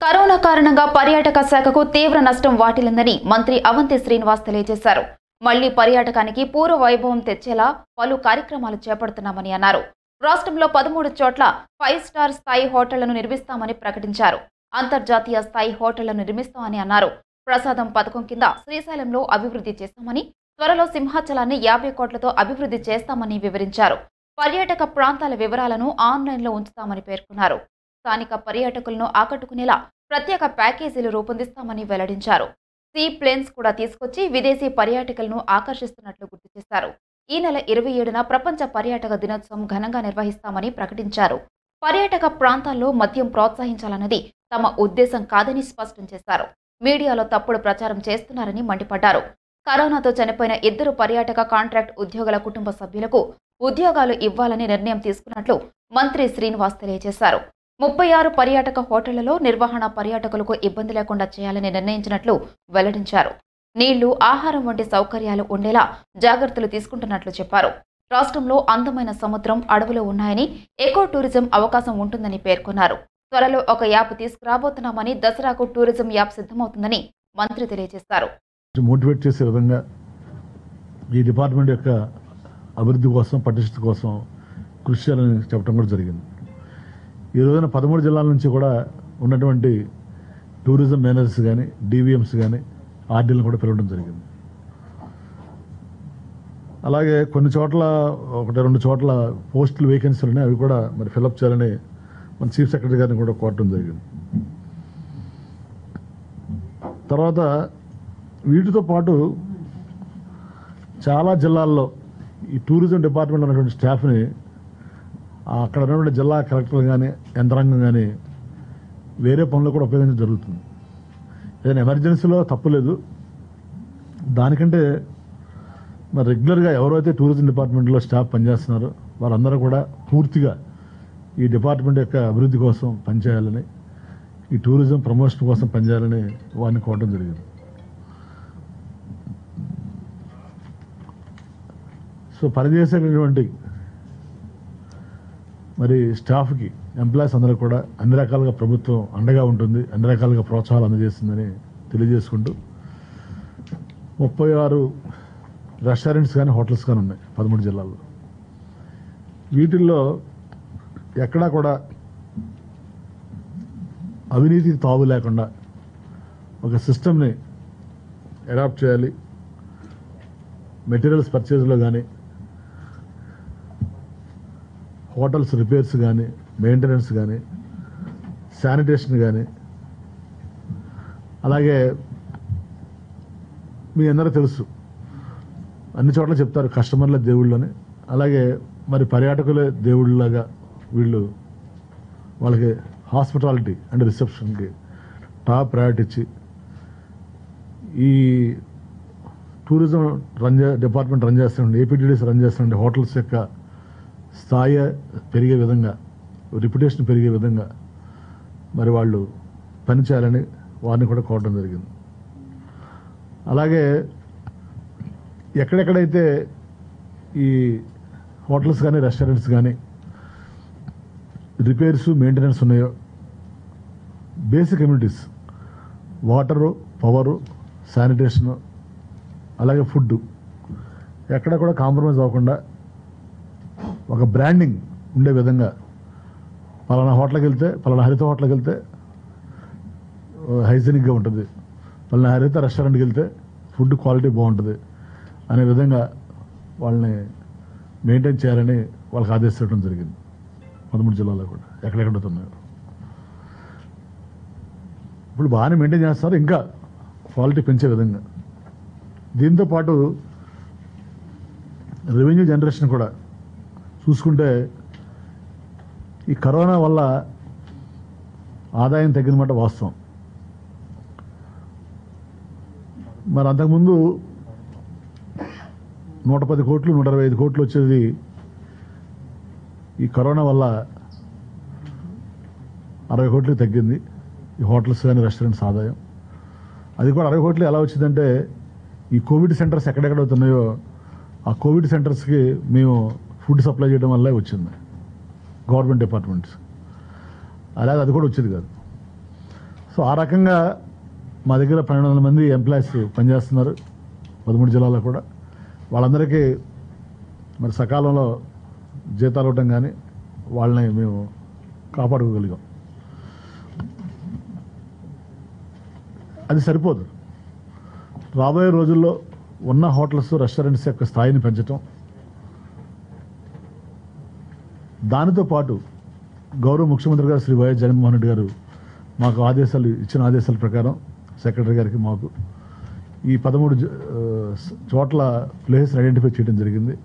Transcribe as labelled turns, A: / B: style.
A: corona కారణంగా పర్యాటక శాఖకు తీవ్ర నష్టం వాటిల్లిందని మంత్రి అవంతి శ్రీనివాస్ తెలియజేశారు మళ్లీ పర్యాటకానికి పూర్వ వైభవం తెచ్చేలా పలు కార్యక్రమాలు చేపడుతున్నామని అన్నారు రాష్ట్రంలో పదమూడు చోట్ల ఫైవ్ స్టార్ స్థాయి హోటళ్లను నిర్మిస్తామని ప్రకటించారు అంతర్జాతీయ స్థాయి హోటళ్లను నిర్మిస్తామని అన్నారు ప్రసాదం పథకం కింద శ్రీశైలంలో అభివృద్ధి చేస్తామని త్వరలో సింహాచలాన్ని యాభై కోట్లతో అభివృద్ధి చేస్తామని వివరించారు పర్యాటక ప్రాంతాల వివరాలను ఆన్లైన్లో ఉంచుతామని పేర్కొన్నారు స్థానిక పర్యాటకులను ఆకట్టుకునేలా ప్రత్యేక ప్యాకేజీలు రూపొందిస్తామని వెల్లడించారు సీ ప్లేన్స్ కూడా తీసుకొచ్చి విదేశీ పర్యాటకులను ఆకర్షిస్తున్నట్లు గుర్తు చేశారు ఈ నెల ఇరవై ఏడున ప్రపంచ పర్యాటక దినోత్సవం ఘనంగా నిర్వహిస్తామని ప్రకటించారు పర్యాటక ప్రాంతాల్లో మద్యం ప్రోత్సహించాలన్నది తమ ఉద్దేశం కాదని స్పష్టం చేశారు మీడియాలో తప్పుడు ప్రచారం చేస్తున్నారని మండిపడ్డారు కరోనాతో చనిపోయిన ఇద్దరు పర్యాటక కాంట్రాక్ట్ ఉద్యోగుల కుటుంబ సభ్యులకు ఉద్యోగాలు ఇవ్వాలని నిర్ణయం తీసుకున్నట్లు మంత్రి శ్రీనివాస్ తెలియజేశారు ముప్పై ఆరు పర్యాటక హోటళ్లలో నిర్వహణ పర్యాటకులకు ఇబ్బంది లేకుండా చేయాలని నిర్ణయించినట్లు వెల్లడించారు నీళ్లు ఆహారం వంటి సౌకర్యాలు ఉండేలా జాగ్రత్తలు తీసుకుంటున్నట్లు చెప్పారు రాష్ట్రంలో అందమైన సముద్రం అడవులు ఉన్నాయని ఎకో టూరిజం అవకాశం ఉంటుందని పేర్కొన్నారు త్వరలో ఒక యాప్ తీసుకురాబోతున్నామని దసరాకు టూరిజం యాప్ సిద్ధమవుతుందని మంత్రి తెలియజేశారు
B: మోటివేట్ చేసే విధంగా ఈ డిపార్ట్మెంట్ యొక్క అభివృద్ధి కోసం పటిష్టత కోసం కృషి చేయాలని చెప్పడం కూడా జరిగింది ఈ రోజున పదమూడు జిల్లాల నుంచి కూడా ఉన్నటువంటి టూరిజం మేనేజర్స్ కానీ డీవీఎంస్ కానీ ఆర్డీలను కూడా పిలవడం జరిగింది అలాగే కొన్ని చోట్ల ఒకటి రెండు చోట్ల పోస్టులు వేకెన్సీలు ఉన్నాయి అవి కూడా మరి ఫిలప్ చేయాలని మన చీఫ్ సెక్రటరీ గారిని కూడా కోరటం జరిగింది తర్వాత వీటితో పాటు చాలా జిల్లాల్లో ఈ టూరిజం డిపార్ట్మెంట్ ఉన్నటువంటి స్టాఫ్ని ఆ అక్కడ ఉన్నటువంటి జిల్లా కలెక్టర్లు కానీ యంత్రాంగం కానీ వేరే పనులు కూడా ఉపయోగించడం జరుగుతుంది ఏదైనా ఎమర్జెన్సీలో తప్పులేదు దానికంటే మరి రెగ్యులర్గా ఎవరైతే టూరిజం డిపార్ట్మెంట్లో స్టాఫ్ పనిచేస్తున్నారో వారందరూ కూడా పూర్తిగా ఈ డిపార్ట్మెంట్ యొక్క అభివృద్ధి కోసం పనిచేయాలని ఈ టూరిజం ప్రమోషన్ కోసం పనిచేయాలని వారిని కోరడం జరిగింది సో పనిచేసేటటువంటి మరి స్టాఫ్కి ఎంప్లాయీస్ అందరూ కూడా అన్ని రకాలుగా ప్రభుత్వం అండగా ఉంటుంది అన్ని రకాలుగా ప్రోత్సాహాలు అందజేస్తుందని తెలియజేసుకుంటూ ముప్పై ఆరు రెస్టారెంట్స్ కానీ హోటల్స్ కానీ ఉన్నాయి పదమూడు జిల్లాల్లో వీటిల్లో ఎక్కడా కూడా అవినీతికి తావు లేకుండా ఒక సిస్టమ్ని అడాప్ట్ చేయాలి మెటీరియల్స్ పర్చేజ్లో కానీ హోటల్స్ రిపేర్స్ కానీ మెయింటెనెన్స్ కానీ శానిటేషన్ కానీ అలాగే మీ అందరూ తెలుసు అన్ని చోట్ల చెప్తారు కస్టమర్ల దేవుళ్ళని అలాగే మరి పర్యాటకులే దేవుళ్ళలాగా వీళ్ళు వాళ్ళకి హాస్పిటాలిటీ అండ్ రిసెప్షన్కి టాప్ ప్రయారిటీ ఇచ్చి ఈ టూరిజం రన్ చే డిపార్ట్మెంట్ రన్ చేస్తుండే ఏపీటీడీస్ రన్ చేస్తుండే హోటల్స్ యొక్క స్థాయి పెరిగే విధంగా రిప్యుటేషన్ పెరిగే విధంగా మరి వాళ్ళు పనిచేయాలని వారిని కూడా కోరడం జరిగింది అలాగే ఎక్కడెక్కడైతే ఈ హోటల్స్ కానీ రెస్టారెంట్స్ కానీ రిపేర్స్ మెయింటెనెన్స్ ఉన్నాయో basic communities water power sanitation అలాగే ఫుడ్ ఎక్కడ కూడా కాంప్రమైజ్ అవ్వకుండా ఒక బ్రాండింగ్ ఉండే విధంగా పలానా హోటల్కి వెళ్తే పలానా హరిత హోటల్కి వెళ్తే హైజీనిక్గా ఉంటుంది పలానా హరిత రెస్టారెంట్కి వెళ్తే ఫుడ్ క్వాలిటీ బాగుంటుంది అనే విధంగా వాళ్ళని మెయింటైన్ చేయాలని వాళ్ళకి ఆదేశించడం జరిగింది పదమూడు జిల్లాలో కూడా ఎక్కడెక్కడ ఉన్నాయో ఇప్పుడు బాగానే మెయింటైన్ చేస్తారు ఇంకా క్వాలిటీ పెంచే విధంగా దీంతో పాటు రెవెన్యూ జనరేషన్ కూడా చూసుకుంటే ఈ కరోనా వల్ల ఆదాయం తగ్గిన మాట వాస్తవం మరి అంతకుముందు నూట పది కోట్లు నూట ఇరవై ఐదు కోట్లు వచ్చేది ఈ కరోనా వల్ల అరవై కోట్లకి తగ్గింది ఈ హోటల్స్ కానీ రెస్టారెంట్స్ ఆదాయం అది కూడా అరవై కోట్లు ఎలా వచ్చిందంటే ఈ కోవిడ్ సెంటర్స్ ఎక్కడెక్కడ అవుతున్నాయో ఆ కోవిడ్ సెంటర్స్కి మేము ఫుడ్ సప్లై చేయడం వల్లే వచ్చింది గవర్నమెంట్ డిపార్ట్మెంట్స్ అలాగే అది కూడా వచ్చేది కాదు సో ఆ రకంగా మా దగ్గర పన్నెండు వందల మంది ఎంప్లాయీస్ పనిచేస్తున్నారు పదమూడు జిల్లాల్లో కూడా వాళ్ళందరికీ మరి సకాలంలో జీతాలు ఇవ్వటం కానీ వాళ్ళని మేము కాపాడుకోగలిగాం అది సరిపోదు రాబోయే రోజుల్లో ఉన్న హోటల్స్ రెస్టారెంట్స్ యొక్క స్థాయిని పెంచటం దానితో పాటు గౌరవ ముఖ్యమంత్రి గారు శ్రీ వైఎస్ జగన్మోహన్ రెడ్డి గారు మాకు ఆదేశాలు ఇచ్చిన ఆదేశాల ప్రకారం సెక్రటరీ గారికి మాకు ఈ పదమూడు జ- ఆ, చోట్ల ప్లేసెస్ ఐడెంటిఫై చేయడం జరిగింది